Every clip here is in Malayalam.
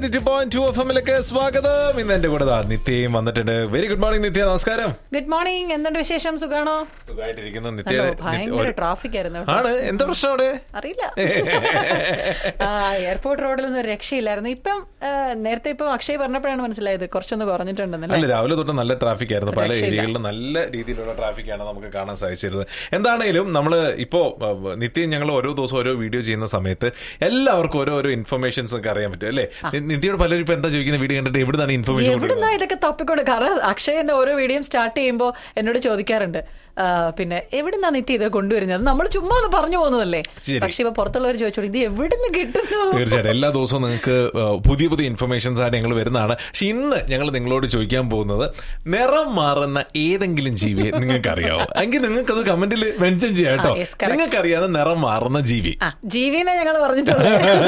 Ninety two point two F എമ്മിലേക്ക് സ്വാഗതം ഇന്ന് എന്റെ കൂടെ ദാ നിത്യയും വന്നിട്ടുണ്ട് വെരി ഗുഡ് മോർണിംഗ് നിത്യ നമസ്കാരം ഗുഡ് മോർണിംഗ് എന്തുണ്ട് വിശേഷം സുഖാണോ സുഖമായിട്ടിരിക്കുന്നു നിത്യ ഹലോ നിത്യ- ഭയങ്കര ഒരു- ട്രാഫിക് ആയിരുന്നു കേട്ടോ. ആണ് എന്താ പ്രശ്നം അവിടെ അറിയില്ല ആ എയർപോർട്ട് റോഡിലൊന്നും ഒരു രക്ഷയില്ലായിരുന്നു ഇപ്പം ആ, നേരത്തെ ഇപ്പം അക്ഷയ് പറഞ്ഞപ്പോഴാണ് മനസ്സിലായത് കുറച്ചൊന്ന് കുറഞ്ഞിട്ടുണ്ടെന്നല്ലേ അല്ല രാവിലെ തൊട്ട് നല്ല ട്രാഫിക് ആയിരുന്നു പല രക്ഷയില്ല. ഏരിയകളിലും നല്ല രീതിയിലുള്ള ട്രാഫിക് ആണ് നമുക്ക് കാണാൻ സാധിച്ചിരുന്നത് എന്താണേലും നമ്മൾ ഇപ്പോ അഹ്, നിത്യം ഞങ്ങൾ ഓരോ ദിവസം ഓരോ വീഡിയോ ചെയ്യുന്ന സമയത്ത് എല്ലാവർക്കും ഓരോ ഓരോ ഇൻഫർമേഷൻസ് ഒക്കെ അറിയാൻ പറ്റും അല്ലേ നി- നിത്യയോട് പലരും ഇപ്പൊ എന്താ ചോദിക്കുന്ന വീഡിയോ കണ്ടിട്ട് എവിടുന്നാണ് ഇൻഫർമേഷൻ എവിടുന്നാ ഇതൊക്കെ തപ്പിക്കൊണ്ട് കാരണം അക്ഷയ് എന്റെ ഓരോ വീഡിയോയും സ്റ്റാർട്ട് ചെയ്യുമ്പോൾ എന്നോട് ചോദിക്കാറുണ്ട് ആ, പിന്നെ എവിടുന്നാ നിത്യ ഇത് കൊണ്ടുവരുന്നത് നമ്മൾ ചുമ്മാ ഒന്ന് പറഞ്ഞു പോകുന്നതല്ലേ ശരി. പക്ഷെ ഇപ്പൊ പുറത്തുള്ളവർ ചോദിച്ചോളൂ ഇത് എവിടുന്ന് കിട്ടുന്നു തീർച്ചയായിട്ടും എല്ലാ ദിവസവും നിങ്ങൾക്ക് അഹ്, പുതിയ പുതിയ ഇൻഫർമേഷൻസ് ആയിട്ട് ഞങ്ങൾ വരുന്നതാണ് പക്ഷെ ഇന്ന് ഞങ്ങൾ നിങ്ങളോട് ചോദിക്കാൻ പോകുന്നത് നിറം മാറുന്ന ഏതെങ്കിലും ജീവിയെ നിങ്ങൾക്ക് അറിയാവോ എങ്കിൽ നിങ്ങൾക്ക് അത് കമന്റിൽ മെൻഷൻ ചെയ്യാം കേട്ടോ ആ, yes, correct. നിങ്ങൾക്ക് അറിയാവുന്ന നിറം മാറുന്ന ജീവി ആ ജീവിനെ ഞങ്ങൾ പറഞ്ഞിട്ടുള്ളൂ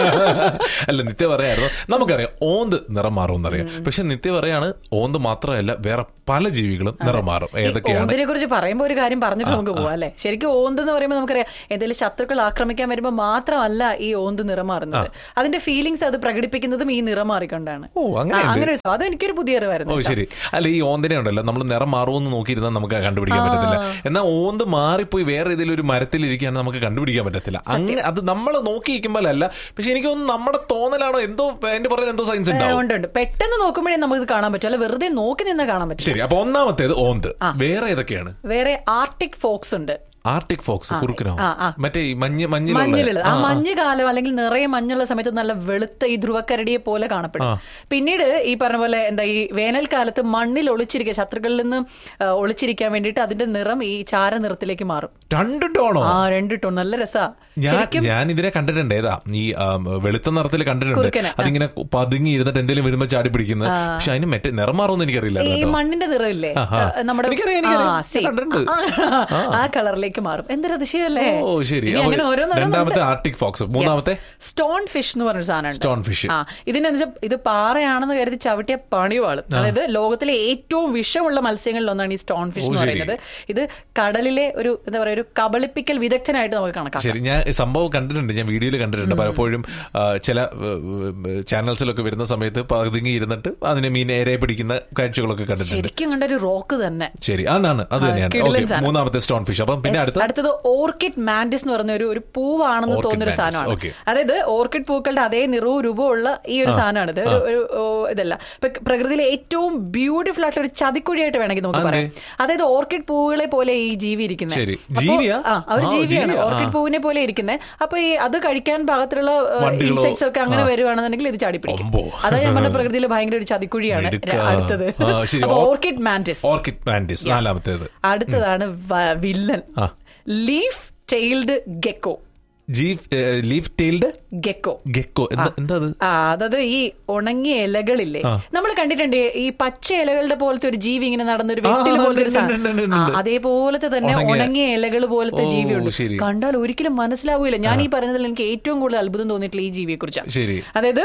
അല്ല നിത്യ പറയായിരുന്നു നമുക്കറിയാം ഓന്ത് നിറം മാറും എന്നറിയാം പക്ഷെ നിത്യ പറയാണ് ഓന്ത് മാത്രമല്ല വേറെ പല ജീവികളും നിറം മാറും ഏതൊക്കെയാണ് ഓന്തിനെ കുറിച്ച് പറയുമ്പോൾ ഒരു കാര്യം പറഞ്ഞിട്ട് നമുക്ക് പോവാം അല്ലെ ശരിക്കും ഓന്ത് എന്ന് പറയുമ്പോൾ നമുക്കറിയാം എന്തെങ്കിലും ശത്രുക്കൾ ആക്രമിക്കാൻ വരുമ്പോൾ മാത്രമല്ല ഈ ഓന്ത് നിറം മാറുന്നത് അതിന്റെ ഫീലിങ്സ് അത് പ്രകടിപ്പിക്കുന്നതും ഈ നിറം മാറിക്കൊണ്ടാണ് ഓ, അങ്ങനെയുണ്ട്. ആ, അങ്ങനെ ഒരു അത് എനിക്കൊരു പുതിയ ഓ അറിവായിരുന്നു ശരി അല്ല ഈ ഓന്തിനെ ഉണ്ടല്ലോ നമ്മൾ നിറം മാറുമെന്ന് നോക്കിയിരുന്നാൽ നമുക്ക് കണ്ടുപിടിക്കാൻ പറ്റത്തില്ല എന്നാൽ ഓന്ത് മാറിപ്പോയി വേറെ ഏതെങ്കിലും ഒരു മരത്തിൽ ഇരിക്കുകയാണെങ്കിൽ നമുക്ക് കണ്ടുപിടിക്കാൻ പറ്റത്തില്ല അങ്ങനെ അത് നമ്മൾ നോക്കിയിരിക്കുമ്പോഴല്ല പക്ഷെ എനിക്ക് തോന്നുന്നു നമ്മുടെ തോന്നലാണോ എന്തോ എന്റെ പറയുന്നത് എന്തോ സയൻസ് ഏ, ഉണ്ടാവും ഉണ്ട് ഉണ്ട് പെട്ടെന്ന് നോക്കുമ്പോഴേ നമുക്ക് ഇത് കാണാൻ പറ്റും അല്ല വെറുതെ നോക്കി നിന്നാ കാണാൻ പറ്റും ശരി അപ്പൊ ഒന്നാമത്തേത് ഓന്ത് വേറെ ഏതൊക്കെയാണ് വേറെ ആർട്ടിക് ഫോക്സ് ഉണ്ട് ആർട്ടിക് ഫോക്സ് കുറുക്കനോ ആ, ആ. മറ്റേ ഈ മഞ്ഞ് മഞ്ഞിലുള്ള മഞ്ഞിലുള്ളത് ആ മഞ്ഞ് കാലം അല്ലെങ്കിൽ നിറയെ മഞ്ഞുള്ള സമയത്ത് നല്ല വെളുത്ത ഈ ധ്രുവക്കരടിയെ പോലെ കാണപ്പെടും പിന്നീട് ഈ പറഞ്ഞ പോലെ എന്താ ഈ വേനൽക്കാലത്ത് മണ്ണിൽ ഒളിച്ചിരിക്കുക ശത്രുക്കളിൽ നിന്ന് ആ, ഒളിച്ചിരിക്കാൻ വേണ്ടിയിട്ട് അതിന്റെ നിറം ഈ ചാര നിറത്തിലേക്ക് മാറും രണ്ട് ടോണോ ആ രണ്ട് ടോൺ നല്ല രസാ ഞാൻ ഞാൻ ഇതിനെ കണ്ടിട്ടുണ്ട് ഏതാ ഈ ആ, വെളുത്ത നിറത്തിൽ കണ്ടിട്ടുണ്ട് കുറുക്കനെ, ആ. അതിങ്ങനെ പതുങ്ങി ഇരുന്നിട്ട് എന്തെങ്കിലും വരുമ്പോ ചാടി പിടിക്കുന്നത് പക്ഷെ അതിന് മറ്റേ നിറം മാറുമെന്ന് എനിക്കറിയില്ല ഈ കേട്ടോ മണ്ണിന്റെ നിറമില്ലേ ആഹാ. ആ, നമ്മുടെ എനിക്കറിയാം, എനിക്കറിയാം. ആ, same. ഞാൻ കണ്ടിട്ടുണ്ട്. ആ, ആ കളറിലേക്ക് മാറും എന്തൊരു അതിശയല്ലേ ഓ ശരി ഇനി അപ്പൊ അങ്ങനെ ഓരോന്നോരോന്ന് രണ്ടാമത്തെ ഉണ്ട്. ആർട്ടിക് ഫോക്സ് മൂന്നാമത്തെ സ്റ്റോൺ ഫിഷ് എന്ന് പറഞ്ഞൊരു സാധനമുണ്ട് സ്റ്റോൺ ഫിഷ് ആ ഇതിനെന്ന് വെച്ചാൽ ഇത് പാറയാണെന്ന് കരുതി ചവിട്ടിയ പണി വാളും അതായത് ലോകത്തിലെ ഏറ്റവും വിഷമുള്ള മത്സ്യങ്ങളിൽ ഒന്നാണ് ഈ സ്റ്റോൺ ഫിഷ് എന്ന് ശരി. പറയുന്നത് ഇത് കടലിലെ ഒരു എന്താ പറയാ ഒരു കബളിപ്പിക്കൽ വിദഗ്ധനായിട്ട് നമുക്ക് കണക്കാക്കാം ശരി ഞാൻ ഈ സംഭവം കണ്ടിട്ടുണ്ട് ഞാൻ വീഡിയോയിൽ കണ്ടിട്ടുണ്ട് പലപ്പോഴും ആ, ചില ചാനൽസിലൊക്കെ വരുന്ന സമയത്ത് പതുങ്ങി ഇരുന്നിട്ട് അതിനെ മീൻ ഏരെ പിടിക്കുന്ന കാഴ്ചകളൊക്കെ കണ്ടിട്ടുണ്ട് ശരിക്കും കണ്ട ഒരു റോക്ക് തന്നെ ശരി അതാണ് അത് തന്നെയാണ് കിടിലൻ ഓക്കെ സാധനം. മൂന്നാമത്തെ സ്റ്റോൺ ഫിഷ് അപ്പം പിന്നെ അടുത്ത അടുത്തത് ഓർക്കിഡ് മാൻഡിസ് എന്ന് പറഞ്ഞ ഒരു ഒരു പൂവാണെന്ന് Orchid തോന്നുന്ന ഒരു mantis, സാധനമാണ് okay. അതായത് ഓർക്കിഡ് പൂക്കളുടെ അതേ നിറവും രൂപവും ഉള്ള ഈ ഒരു സാധനമാണ് ഇത് ഒരു- ഒരു ഓ, ഇതല്ല ഇപ്പൊ പ്രകൃതിയിലെ ഏറ്റവും ബ്യൂട്ടിഫുൾ ആയിട്ടുള്ള ഒരു ചതിക്കുഴിയായിട്ട് വേണമെങ്കിൽ നമുക്ക് അതെ. പറയാം അതായത് ഓർക്കിഡ് പൂവുകളെ പോലെ ഈ ജീവി ഇരിക്കുന്നത് ശരി. ജീവിയാ? ആ ഒരു ആ, ജീവിയാണ് ജീവിയാ. ഓർക്കിഡ് ആ. പൂവിനെ പോലെ ഇരിക്കുന്നത് അപ്പൊ ഈ അത് കഴിക്കാൻ പാകത്തിലുള്ള വണ്ടുകളോ? ഇൻസെക്ട്സ് ഒക്കെ അങ്ങനെ ആ. വരുവാണെന്നുണ്ടെങ്കിൽ ഇത് ചാടി പിടിക്കും അമ്പോ. അതാ ഞാൻ പറഞ്ഞ പ്രകൃതിയിൽ ഭയങ്കര ഒരു ചതിക്കുഴിയാണ് മിടുക്കാ. അടുത്തത് ആ, ശരി. അപ്പൊ ഓർ- ഓർക്കിഡ് മാൻഡിസ് ഓർക്കിഡ് മാൻഡിസ് നാലാമത്തേത് അടുത്തതാണ് വ- വില്ലൻ ആ. ലീഫ് ടെയിൽഡ് ഗെക്കോ ജീഫ് ലീഫ് ടെയിൽഡ് ഗെക്കോ ഗെക്കോ എന്താ എന്താ അത് ആ അതായത് ഈ ഉണങ്ങിയ ഇലകളില്ലേ ആ. നമ്മൾ കണ്ടിട്ടുണ്ട് ഈ പച്ച ഇലകളുടെ പോലത്തെ ഒരു ജീവി ഇങ്ങനെ നടന്നൊരു ആ, വെട്ടിൽ പോലത്തെ ഒരു ഉണ്ട്, ഉണ്ട്, ഉണ്ട്, സാധനം ഉണ്ട്. ആ, അതേപോലത്തെ തന്നെ ഉണങ്ങിയ- ഉണങ്ങിയ ഇലകൾ പോലത്തെ ഓ, ജീവിയുണ്ട് ശരി. കണ്ടാൽ ഒരിക്കലും മനസ്സിലാവൂല ഞാൻ ഈ പറയുന്നതിൽ എനിക്ക് ഏറ്റവും കൂടുതൽ അത്ഭുതം തോന്നിയിട്ടുള്ള ഈ ജീവിയെ കുറിച്ചാണ് ശരി അതായത്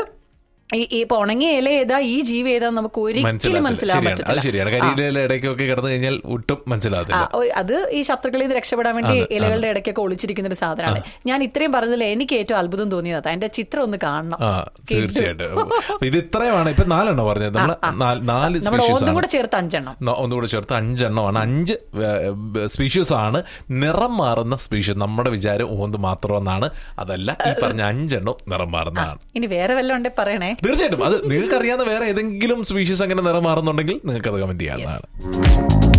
ഈ ഈ ഇപ്പൊ ഉണങ്ങിയ ഇല ഏതാ ഈ ജീവി ഏതാ നമുക്ക് ഒരിക്കലും മനസ്സിലാവാൻ ശരിയാണ് അത് പറ്റത്തില്ല ശരിയാണ് കരിയിലെ ഇടയ്ക്കൊക്കെ കിടന്നു കഴിഞ്ഞാൽ ഒട്ടും ആ, മനസ്സിലാകത്തില്ല ഓ, അത് ഈ ശത്രുക്കളിൽ നിന്ന് രക്ഷപ്പെടാൻ വേണ്ടി ഇലകളുടെ ഇടയ്ക്കൊക്കെ ഒളിച്ചിരിക്കുന്ന ഒരു സാധനമാണ് ഞാൻ ഇത്രയും പറഞ്ഞതിൽ എനിക്ക് ഏറ്റവും അത്ഭുതം തോന്നിയത് അതാ. അതിന്റെ ചിത്രം ഒന്ന് കാണണം ആ തീർച്ചയായിട്ടും അപ്പൊ ഇത് ഇത്രയുമാണ് ഇപ്പൊ നാലെണ്ണം പറഞ്ഞത് നമ്മള് നാല് നാല് നമ്മുടെ സ്പീഷീസ് ഓന്തും ആണ് കൂടെ ചേർത്ത് അഞ്ചെണ്ണം ന- ഒന്നുകൂടെ ചേർത്ത് അഞ്ചെണ്ണമാണ് അഞ്ച് സ്പീഷീസ് ആണ് നിറം മാറുന്ന സ്പീഷീസ് നമ്മുടെ വിചാരം ഓന്ത് മാത്രമെന്നാണ് അതല്ല ഈ പറഞ്ഞ അഞ്ചെണ്ണം നിറം മാറുന്നതാണ് ഇനി വേറെ വല്ലതും ഉണ്ടെ പറയണേ തീർച്ചയായിട്ടും അത് നിങ്ങൾക്ക് അറിയാവുന്ന വേറെ ഏതെങ്കിലും സ്പീഷീസ് അങ്ങനെ നിറം മാറുന്നുണ്ടെങ്കിൽ നിങ്ങൾക്ക് അത് കമന്റ് ചെയ്യാവുന്നതാണ്